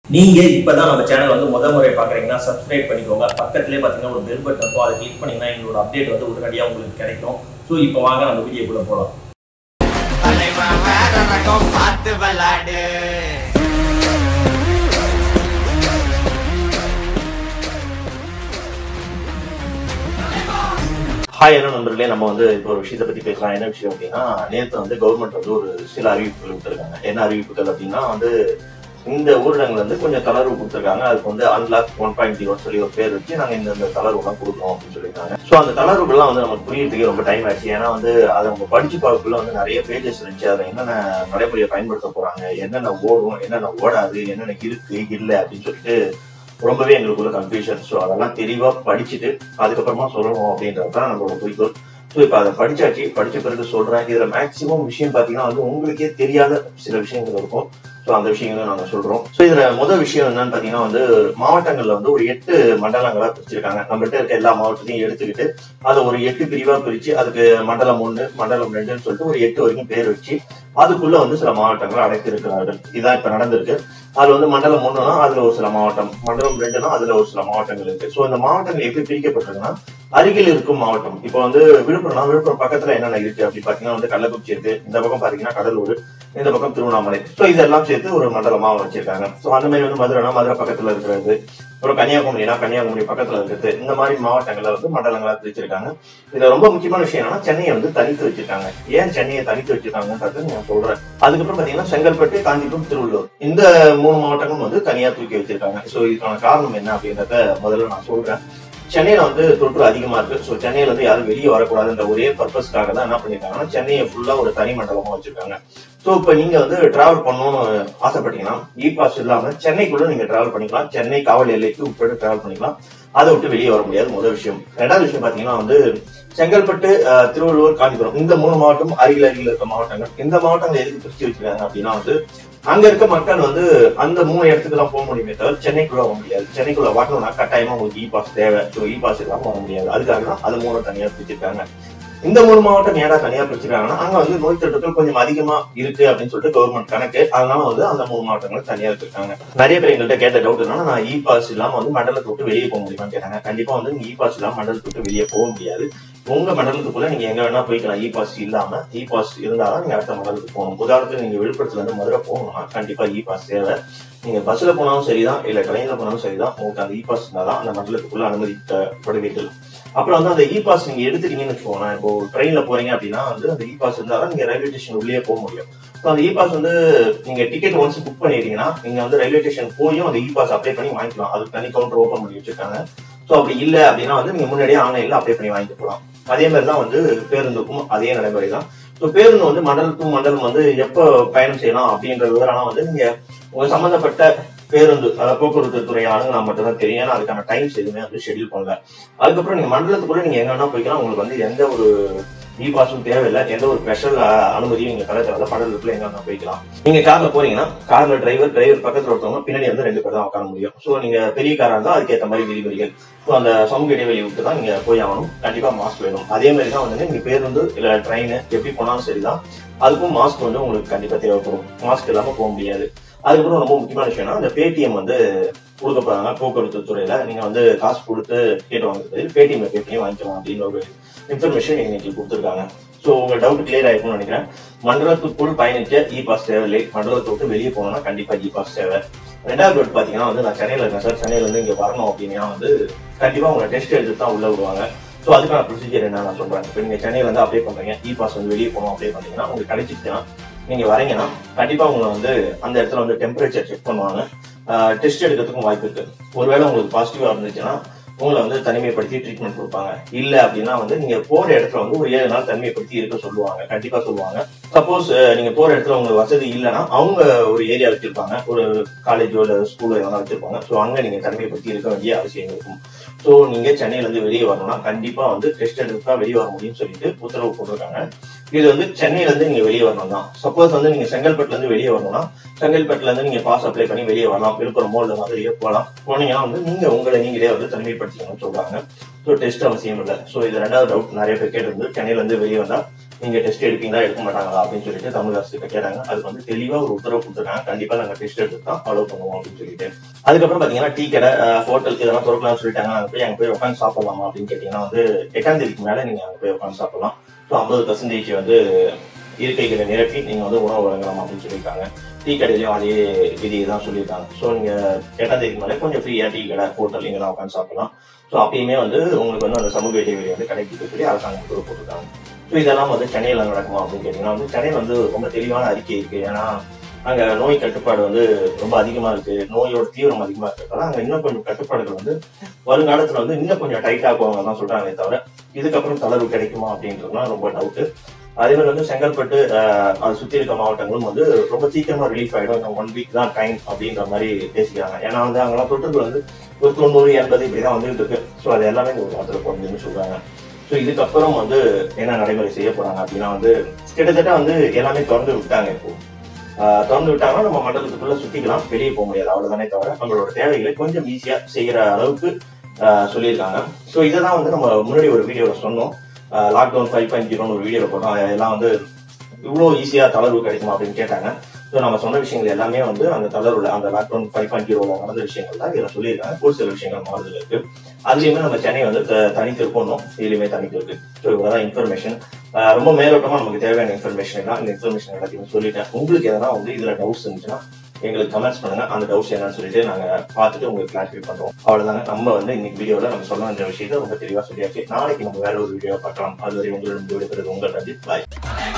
நீங்க இப்பதான் நம்ம சேனல் வந்து முத முறை பாக்குறீங்கன்னா சப்ஸ்கிரைப் பண்ணிக்கோங்க பக்கத்துலயே பாத்தீங்கன்னா ஒரு பெல் பட்டன் இருக்கும் அதை கிளிக் பண்ணீங்கன்னா எங்களோட அப்டேட் வந்து உடனடியா உங்களுக்கு கிடைக்கும் ஸோ இப்போ வாங்க நம்ம வீடியோக்குள்ள போலாம் தலைவன் வேற ரகம் பார்த்து விளாடு ஹாய் என்ன நண்பர்களே நம்ம வந்து இப்போ ஒரு விஷயத்தை பத்தி பேசலாம் என்ன விஷயம் அப்படின்னா நேற்று வந்து கவர்மெண்ட் வந்து ஒரு சில அறிவிப்புகள் விட்டுருக்காங்க என்ன அறிவிப்புகள் அப்படின்னா வந்து இந்த ஊரடங்குல வந்து கொஞ்சம் தளர்வு கொடுத்துருக்காங்க அதுக்கு வந்து அன்லாக் ஒன் பாயிண்ட் ஜீரோ சொல்லி ஒரு பேர் வச்சு நாங்க இந்த இந்த தளர்வுலாம் கொடுக்குறோம் அப்படின்னு சொல்லியிருக்காங்க ஸோ அந்த தளர்வுகள்லாம் வந்து நமக்கு புரியறதுக்கு ரொம்ப டைம் ஆச்சு ஏன்னா வந்து அதை நம்ம படிச்சு பார்க்கக்குள்ள வந்து நிறைய பேஜஸ் இருந்துச்சு அதை என்னென்ன நடைமுறையை பயன்படுத்த போறாங்க என்னென்ன ஓடும் என்னென்ன ஓடாது என்னென்ன இருக்கு இல்லை அப்படின்னு சொல்லிட்டு ரொம்பவே எங்களுக்குள்ள கன்ஃபியூஷன் ஸோ அதெல்லாம் தெளிவா படிச்சுட்டு அதுக்கப்புறமா சொல்லணும் அப்படின்றது தான் நம்மளோட குறிக்கோள் ஸோ இப்போ அதை படிச்சாச்சு படிச்ச பிறகு சொல்றேன் இதுல மேக்சிமம் விஷயம் பார்த்தீங்கன்னா வந்து உங்களுக்கே தெரியாத சில விஷயங்கள் இருக்கும் ஸோ அந்த விஷயங்களை நாங்க சொல்றோம் ஸோ இதுல முதல் விஷயம் என்னன்னு பார்த்தீங்கன்னா வந்து மாவட்டங்கள்ல வந்து ஒரு எட்டு மண்டலங்களா பிரிச்சிருக்காங்க நம்மகிட்ட இருக்க எல்லா மாவட்டத்தையும் எடுத்துக்கிட்டு அதை ஒரு எட்டு பிரிவா பிரிச்சு அதுக்கு மண்டலம் ஒன்று மண்டலம் ரெண்டுன்னு சொல்லிட்டு ஒரு எட்டு வரைக்கும் பேர் வச்சு அதுக்குள்ள வந்து சில மாவட்டங்களை அடைத்து இருக்கிறார்கள் இதான் இப்ப நடந்திருக்கு அதுல வந்து மண்டலம் ஒண்ணுனா அதுல ஒரு சில மாவட்டம் மண்டலம் ரெண்டுனா அதுல ஒரு சில மாவட்டங்கள் இருக்கு சோ இந்த மாவட்டங்கள் எப்படி பிரிக்கப்பட்டிருக்குன்னா அருகில் இருக்கும் மாவட்டம் இப்போ வந்து விழுப்புரம்னா விழுப்புரம் பக்கத்துல என்னென்ன இருக்கு அப்படி பாத்தீங்கன்னா வந்து கள்ளக்குறிச்சி இருக்கு இந்த பக்கம் பாத்தீங்கன்னா கடலூர் இந்த பக்கம் திருவண்ணாமலை சோ இதெல்லாம் சேர்த்து ஒரு மண்டலமா வச்சிருக்காங்க சோ அந்த மாதிரி வந்து மதுரைனா மதுரை பக்கத்துல இருக்கிறது அப்புறம் கன்னியாகுமரினா கன்னியாகுமரி பக்கத்துல இருக்கிறது இந்த மாதிரி மாவட்டங்களை வந்து மண்டலங்களா பிரிச்சிருக்காங்க இதுல ரொம்ப முக்கியமான விஷயம் என்னன்னா சென்னையை வந்து தனித்து வச்சிருக்காங்க ஏன் சென்னையை தனித்து வச்சிருக்காங்கன்றது நான் சொல்றேன் அதுக்கப்புறம் பாத்தீங்கன்னா செங்கல்பட்டு காஞ்சிபுரம் திருவள்ளூர் இந்த மூணு மாவட்டங்களும் வந்து தனியா தூக்கி வச்சிருக்காங்க சோ இதுக்கான காரணம் என்ன அப்படின்றத முதல்ல நான் சொல்றேன் சென்னையில வந்து தொற்று அதிகமா இருக்கு ஸோ சென்னையில இருந்து யாரும் வெளியே வரக்கூடாதுன்ற ஒரே பர்பஸ்க்காக தான் என்ன பண்ணிருக்காங்கன்னா சென்னையை ஃபுல்லா ஒரு தனி மண்டலமா வச்சிருக்காங்க ஸோ இப்போ நீங்க வந்து டிராவல் பண்ணணும்னு ஆசைப்பட்டீங்கன்னா இ பாஸ் இல்லாம சென்னைக்குள்ள நீங்க டிராவல் பண்ணிக்கலாம் சென்னை காவல் எல்லைக்கு உட்பட்டு டிராவல் பண்ணிக்கலாம் அதை விட்டு வெளியே வர முடியாது முதல் விஷயம் ரெண்டாவது விஷயம் பாத்தீங்கன்னா வந்து செங்கல்பட்டு அஹ், திருவள்ளூர் காஞ்சிபுரம் இந்த மூணு மாவட்டம் அருகில் அருகில் இருக்க மாவட்டங்கள் இந்த மாவட்டங்கள் எதுக்கு பிரிச்சு வச்சிருக்காங்க அப்படின்னா வந்து அங்க இருக்க மக்கள் வந்து அந்த மூணு இடத்துக்கு தான் போக முடியுமே தவிர சென்னைக்குள்ள வர முடியாது சென்னைக்குள்ள வரணும்னா கட்டாயமா உங்களுக்கு இ பாஸ் தேவை ஸோ இ பாஸ் இல்லாம வர முடியாது அதுக்காக தான் அது மூணு தனியா பிரிச்சிருக்காங்க இந்த மூணு மாவட்டம் ஏடா தனியா பிரிச்சிருக்காங்கன்னா அங்க வந்து நோய் தொற்றுகள் கொஞ்சம் அதிகமா இருக்கு அப்படின்னு சொல்லிட்டு கவர்மெண்ட் கணக்கு அதனால வந்து அந்த மூணு மாவட்டங்கள் தனியா வச்சிருக்காங்க நிறைய பேர் எங்கள்கிட்ட கேட்ட டவுட் என்னன்னா நான் இ பாஸ் இல்லாம வந்து மண்டலத்தை விட்டு வெளியே போக முடியுமான்னு கேட்டாங்க கண்டிப்பா வந்து நீங்க இ பாஸ் இல்லாம மண்டலத்தை விட்டு வெளியே போக முடியாது உங்க மண்டலத்துக்குள்ள நீங்க எங்க வேணா போய்க்கலாம் இ பாஸ் இல்லாம இ பாஸ் இருந்தாலும் நீங்க அடுத்த மண்டலத்துக்கு போகணும் உதாரணத்துக்கு நீங்க விழுப்புரத்துல இருந்து மதுரை போகணும்னா கண்டிப்பா இ பாஸ் தேவை நீங்க பஸ்ல போனாலும் சரிதான் இல்ல ட்ரெயின்ல போனாலும் சரிதான் உங்களுக்கு அந்த இ பாஸ் இருந்தாதான் அந்த மண்டலத்துக்குள்ள அனுமதிக்கப்படுவீர்கள் அப்புறம் வந்து அந்த இ பாஸ் நீங்க எடுத்துட்டீங்கன்னு வச்சுக்கோங்களேன் இப்போ ட்ரெயின்ல போறீங்க அப்படின்னா வந்து அந்த இ பாஸ் இருந்தாதான் நீங்க ரயில்வே ஸ்டேஷன் உள்ளே போக முடியும் ஸோ அந்த இ பாஸ் வந்து நீங்க டிக்கெட் ஒன்ஸ் புக் பண்ணிட்டீங்கன்னா நீங்க வந்து ரயில்வே ஸ்டேஷன் போயும் அந்த இ பாஸ் அப்ளை பண்ணி வாங்கிக்கலாம் அதுக்கு தனி கவுண்டர் ஓப்பன் பண்ணி வச்சிருக்காங்க ஸோ அப்படி இல்லை அப்படின்னா வந்து நீங்க முன்னாடியே ஆன்லைன்ல அப்ளை பண்ணி வாங்கிட்டு போகலாம் அதே மாதிரி தான் வந்து பேருந்துக்கும் அதே நடைமுறை தான் ஸோ பேருந்து வந்து மண்டலம் டு மண்டலம் வந்து எப்போ பயணம் செய்யலாம் அப்படின்ற விவரம் வந்து நீங்க உங்க சம்பந்தப்பட்ட பேருந்து அதாவது போக்குவரத்து துறை அணுகுனா மட்டும் தான் தெரியும் ஏன்னா அதுக்கான டைம்ஸ் எதுவுமே வந்து ஷெட்யூல் பண்ணல அதுக்கப்புறம் நீங்க மண்டலத்துக்குள்ள நீங்க எங்க வேணா போய்க்கலாம் உங்களுக்கு வந்து எந்த ஒரு இ பாஸும் தேவையில்லை எந்த ஒரு ஸ்பெஷல் அனுமதியும் நீங்க தர தேவையில்ல மண்டலத்துக்குள்ள எங்க வேணா போய்க்கலாம் நீங்க கார்ல போறீங்கன்னா கார்ல டிரைவர் டிரைவர் பக்கத்துல ஒருத்தவங்க பின்னாடி வந்து ரெண்டு பேர் தான் உட்கார முடியும் ஸோ நீங்க பெரிய காரா இருந்தா அதுக்கேற்ற மாதிரி விதிமுறைகள் ஸோ அந்த சமூக இடைவெளி விட்டு தான் நீங்க போய் ஆகணும் கண்டிப்பா மாஸ்க் வேணும் அதே மாதிரி தான் வந்து நீங்க பேருந்து இல்ல ட்ரெயின் எப்படி போனாலும் சரிதான் அதுக்கும் மாஸ்க் வந்து உங்களுக்கு கண்டிப்பா தேவைப்படும் மாஸ்க் இல்லாம போக முடியாது அதுக்கப்புறம் ரொம்ப முக்கியமான விஷயம்னா அந்த பேடிஎம் வந்து கொடுக்க போறாங்க போக்குவரத்து துறையில நீங்க வந்து காசு கொடுத்து டிக்கெட் வாங்குறது பேடிஎம் பே பண்ணி வாங்கிக்கலாம் அப்படின்னு ஒரு இன்ஃபர்மேஷன் இன்னைக்கு கொடுத்துருக்காங்க ஸோ உங்க டவுட் கிளியர் ஆயிருக்கும்னு நினைக்கிறேன் மண்டலத்துக்குள் பயணிக்க இ பாஸ் தேவையில்லை மண்டலத்தை விட்டு வெளியே போகணும்னா கண்டிப்பா இ பாஸ் தேவை ரெண்டாவது டவுட் பாத்தீங்கன்னா வந்து நான் சென்னையில இருக்கேன் சார் சென்னையில இருந்து இங்க வரணும் அப்படின்னா வந்து கண்டிப்பா உங்களை டெஸ்ட் எடுத்து தான் உள்ள விடுவாங்க ஸோ அதுக்கான ப்ரொசீஜர் என்ன நான் சொல்றேன் இப்போ நீங்க சென்னையில இருந்து அப்ளை பண்றீங்க இ பாஸ் வந்து வெளியே போகணும் அப்ளை பண்றீங்கன்னா உங்களுக்கு கிடைச்சிச்சுன்னா நீங்க வரீங்கன்னா கண்டிப்பா உங்களை வந்து அந்த இடத்துல வந்து டெம்பரேச்சர் செக் பண்ணுவாங்க டெஸ்ட் எடுக்கிறதுக்கும் வாய்ப்பு இருக்கு ஒருவேளை உங்களுக்கு பாசிட்டிவா இருந்துச்சுன்னா உங்களை வந்து தனிமைப்படுத்தி ட்ரீட்மெண்ட் கொடுப்பாங்க இல்ல அப்படின்னா வந்து நீங்க போற இடத்துல வந்து ஒரு ஏழு நாள் தனிமைப்படுத்தி இருக்க சொல்லுவாங்க கண்டிப்பா சொல்லுவாங்க சப்போஸ் நீங்க போற இடத்துல உங்களுக்கு வசதி இல்லைன்னா அவங்க ஒரு ஏரியா வச்சிருப்பாங்க ஒரு காலேஜோ இல்ல ஸ்கூலோ எதனா வச்சிருப்பாங்க ஸோ அங்க நீங்க தனிமைப்படுத்தி இருக்க வேண்டிய அவசியம் இருக்கும் ஸோ நீங்க சென்னையில இருந்து வெளியே வரணும்னா கண்டிப்பா வந்து டெஸ்ட் எடுத்து தான் வெளியே வர முடியும்னு சொல்லிட்டு உத்தரவு போட்டிருக்காங்க இது வந்து சென்னையில இருந்து நீங்க வெளியே வரணும் தான் சப்போஸ் வந்து நீங்க செங்கல்பட்டுல இருந்து வெளியே வரணும்னா செங்கல்பட்டுல இருந்து நீங்க பாஸ் அப்ளை பண்ணி வெளியே வரலாம் விழுப்புரமோ இல்ல மாதிரியே போகலாம் போனீங்கன்னா வந்து நீங்க உங்களை நீங்களே வந்து தனிமைப்படுத்திக்கணும்னு சொல்றாங்க ஸோ டெஸ்ட் அவசியம் இல்லை ஸோ இது ரெண்டாவது டவுட் நிறைய பேர் கேட்டிருந்து சென்னையில இருந்து வெளியே வந்தா நீங்க டெஸ்ட் எடுப்பீங்களா எடுக்க மாட்டாங்களா அப்படின்னு சொல்லிட்டு தமிழக அரசு கிட்ட கேட்டாங்க அதுக்கு வந்து தெளிவா ஒரு உத்தரவு கொடுத்துருக்காங்க கண்டிப்பா நாங்க டெஸ்ட் எடுத்து தான் ஃபாலோ பண்ணுவோம் அப்படின்னு சொல்லிட்டு அதுக்கப்புறம் பாத்தீங்கன்னா டீ கடை ஹோட்டல் இதெல்லாம் திறக்கலாம்னு சொல்லிட்டாங்க அங்க போய் அங்க போய் உட்காந்து சாப்பிடலாமா அப்படின்னு கேட்டீங்கன்னா வந்து எட்டாம் தேதிக்கு மேல நீங்க அங்க போய் உட்காந்து சாப்பிடலாம் ஸோ ஐம்பது பர்சன்டேஜ் வந்து இருக்கைகளை நிரப்பி நீங்க வந்து உணவு வழங்கலாம் அப்படின்னு சொல்லியிருக்காங்க டீ கடையிலயும் அதே விதியை தான் சொல்லியிருக்காங்க ஸோ நீங்க எட்டாம் தேதிக்கு மேலே கொஞ்சம் ஃப்ரீயா டீ கடை ஹோட்டல் இங்கெல்லாம் உட்காந்து சாப்பிடலாம் ஸோ அப்பயுமே வந்து உங்களுக்கு வந்து அந்த சமூக இடைவெளி வந்து கடைபிடிக்க சொல்லி அரசாங்கம் உத்தரவு போட்டிருக்காங்க ஸோ இதெல்லாம் வந்து சென்னையில நடக்குமா அப்படின்னு கேட்டீங்கன்னா வந்து சென்னையில் வந்து ரொம்ப தெளிவான அறிக்கை இருக்கு ஏன்னா அங்க நோய் கட்டுப்பாடு வந்து ரொம்ப அதிகமா இருக்கு நோயோட தீவிரம் அதிகமா இருக்கிறதால அங்க இன்னும் கொஞ்சம் கட்டுப்பாடுகள் வந்து வருங்காலத்துல வந்து இன்னும் கொஞ்சம் டைட் ஆக்குவாங்க தான் சொல்றாங்களே தவிர இதுக்கப்புறம் தளர்வு கிடைக்குமா அப்படின்றதுலாம் ரொம்ப டவுட் அதே மாதிரி வந்து செங்கல்பட்டு ஆஹ், அது சுத்தி இருக்க மாவட்டங்களும் வந்து ரொம்ப சீக்கிரமா ரிலீஃப் ஆயிடும் இன்னும் ஒன் வீக் தான் டைம் அப்படின்ற மாதிரி பேசிக்கிறாங்க ஏன்னா வந்து அங்கெல்லாம் தொற்றுகள் வந்து ஒரு தொண்ணூறு எண்பது இப்படிதான் வந்துட்டு இருக்கு ஸோ அது எல்லாமே ஒரு வாரத்தில் குறைஞ்சுன்னு சொல்றாங்க ஸோ இதுக்கப்புறம் வந்து என்ன நடைமுறை செய்ய போறாங்க அப்படின்னா வந்து கிட்டத்தட்ட வந்து எல்லாமே திறந்து விட்டாங்க இப்போ ஆஹ் திறந்து விட்டாங்கன்னா நம்ம மண்டலத்துக்குள்ள சுத்திக்கலாம் வெளியே போக முடியாது அவ்வளவுதானே தவிர நம்மளோட தேவைகளை கொஞ்சம் ஈஸியா செய்யற அளவுக்கு ஆஹ் சொல்லியிருக்காங்க ஸோ இதை தான் வந்து நம்ம முன்னாடி ஒரு வீடியோவில் சொன்னோம் லாக்டவுன் ஃபைவ் பாயிண்ட் ஜீரோன்னு ஒரு வீடியோவில் போட்டோம் அது எல்லாம் வந்து இவ்வளோ ஈஸியா தளர்வு கிடைக்குமா அப்படின்னு கேட்டாங்க ஸோ நம்ம சொன்ன விஷயங்கள் எல்லாமே வந்து அந்த தளர்வுல அந்த லாக்டவுன் ஃபைவ் பாயிண்ட் ஜீரோவில் நடந்த விஷயங்கள் தான் இதில் சொல்லியிருக்காங்க ஒரு சில விஷயங்கள் மாறுதல் இருக்கு அதுலயுமே நம்ம சென்னை வந்து த- தனித்திருப்போம் இதுலயுமே தனித்திருக்கு ஸோ இவ்வளவுதான் இன்ஃபர்மேஷன் ரொம்ப மேலோட்டமா நமக்கு தேவையான இன்ஃபர்மேஷன் எல்லாம் இந்த இன்ஃபர்மேஷன் எல்லாத்தையும் சொல்லிட்டேன் உங்களுக்கு எதனா வந்து இதுல டவுட்ஸ் இருந்துச்சுன்னா எங்களுக்கு கமெண்ட்ஸ் பண்ணுங்க அந்த டவுட்ஸ் என்னன்னு சொல்லிட்டு நாங்க பார்த்துட்டு உங்களுக்கு கிளாரிஃபை பண்றோம் அவ்வளவுதாங்க நம்ம வந்து இன்னைக்கு வீடியோல நம்ம சொல்ல வேண்டிய விஷயத்தை ரொம்ப தெளிவா சொல்லியாச்சு நாளைக்கு நம்ம வேற ஒரு வீடியோ பார்க்கலாம் அதுவரை உங்களிடம் விடைபெறுவது உங்கள் ரஞ்சித் பாய்